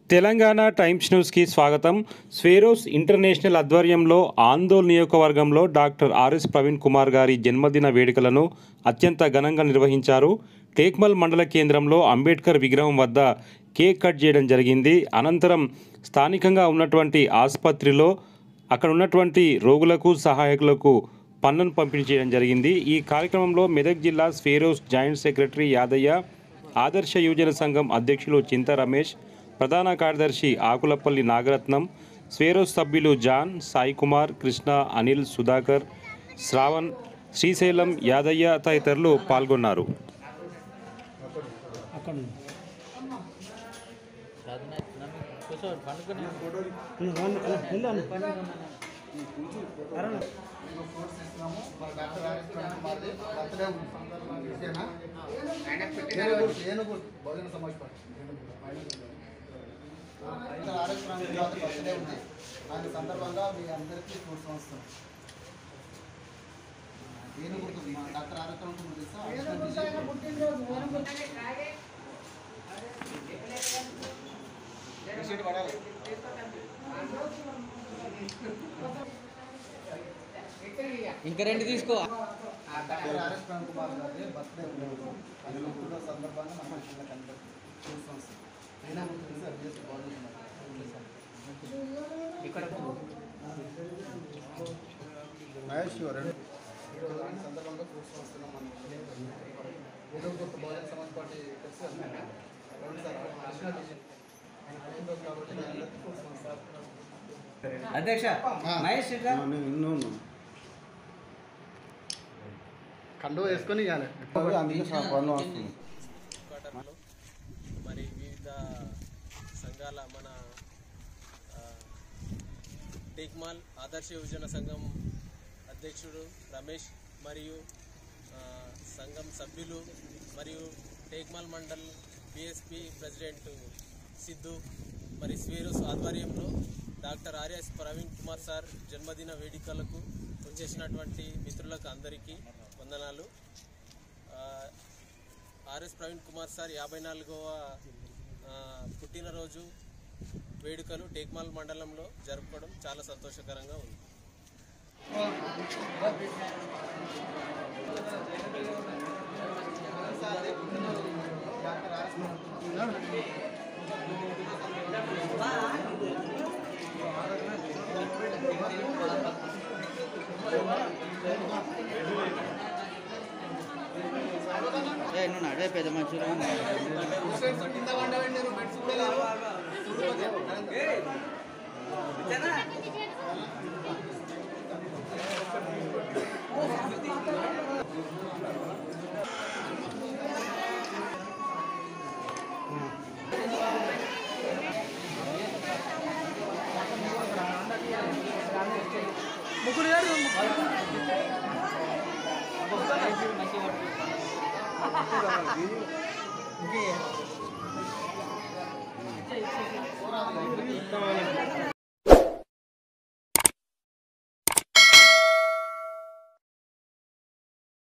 Telangana times న్యూస్కి స్వాగతం Swaeroes international ఆధ్వర్యంలో ఆందోళ్ నియోజకవర్గంలో డాక్టర్ ఆర్ఎస్ ప్రవీణ్ కుమార్ గారి జన్మదిన వేడుకలను అత్యంత ఘనంగా నిర్వహించారు టేక్మల్ మండల కేంద్రంలో అంబేద్కర్ విగ్రహం వద్ద కేక్ కట్ చేయడం జరిగింది అనంతరం స్థానికంగా ఉన్నటువంటి ఆసుపత్రిలో అక్కడ ఉన్నటువంటి రోగులకు సహాయకులకు పన్నును పంపిణీ చేయడం జరిగింది ఈ కార్యక్రమంలో మెదక్ జిల్లా స్వేరోస్ జాయింట్ సెక్రటరీ యాదయ్య ఆదర్శ యువజన సంఘం అధ్యక్షులు చింత రమేష్ ప్రధాన కార్యదర్శి ఆకులపల్లి నాగరత్నం స్వేరోస్ సభ్యులు జాన్ సాయి కుమార్ కృష్ణ అనిల్ సుధాకర్ శ్రావణ్ శ్రీశైలం యాదయ్య తదితరులు పాల్గొన్నారు బహుజన సమాజ్ పార్టీ ఆర్ఎస్ ప్రాంతం బర్త్డే ఉంది దాని సందర్భంగా మీ అందరికీ ఫ్రూట్స్ వస్తాం నేను గుర్తుంది మా డాక్టర్ ఆర్ఎస్ ప్రాంతం తెలుసా టీషర్ట్ పడాలి ఇంకా రెండు తీసుకో డాక్టర్ ఆర్ఎస్ ప్రాంతం కుమార్ గారి బర్త్డే ఉంది అది పుట్టిన సందర్భంగా మన పిల్లలకి అందరికీ ఫ్రూట్స్ వస్తాం అయినా గుర్తుంది సార్ చేసి బాగుంటుంది ఇక్కడ మహేష్ ఈరోజు దాని సందర్భంగా ఫ్రూట్స్ వస్తున్నాం మనం ఏదో గుర్తు బహుజన సమాజ్ పార్టీ తెలుసు కదా రెండు సార్ కృష్ణా డివిజన్ పుట్టినరోజు కాబట్టి మీ అందరికీ ఫ్రూట్స్ వస్తాం అధ్యక్ష మహేష్ ఇట్లా కండువ వేసుకొని ఇవ్వాలి క్వార్టర్లో మరి వివిధ సంఘాల మన ఆ, టేక్మాల్ ఆదర్శ యువజన సంఘం అధ్యక్షుడు రమేష్ మరియు ఆ, సంఘం సభ్యులు మరియు టేక్మాల్ మండల్ పిఎస్పి ప్రెసిడెంట్ సిద్ధు మరి స్వీరోస్ ఆధ్వర్యంలో doctor RS Praveen Kumar sir జన్మదిన వేడుకలకు వచ్చేసినటువంటి మిత్రులకు అందరికీ వందనాలు ఆ, ఆర్ఎస్ ప్రవీణ్ కుమార్ సార్ యాభై నాలుగవ ఆ, పుట్టినరోజు వేడుకలు టేక్మాల్ మండలంలో జరుపుకోవడం చాలా సంతోషకరంగా ఉంది ఏ నువ్వు నడే పెద్ద మంచిగా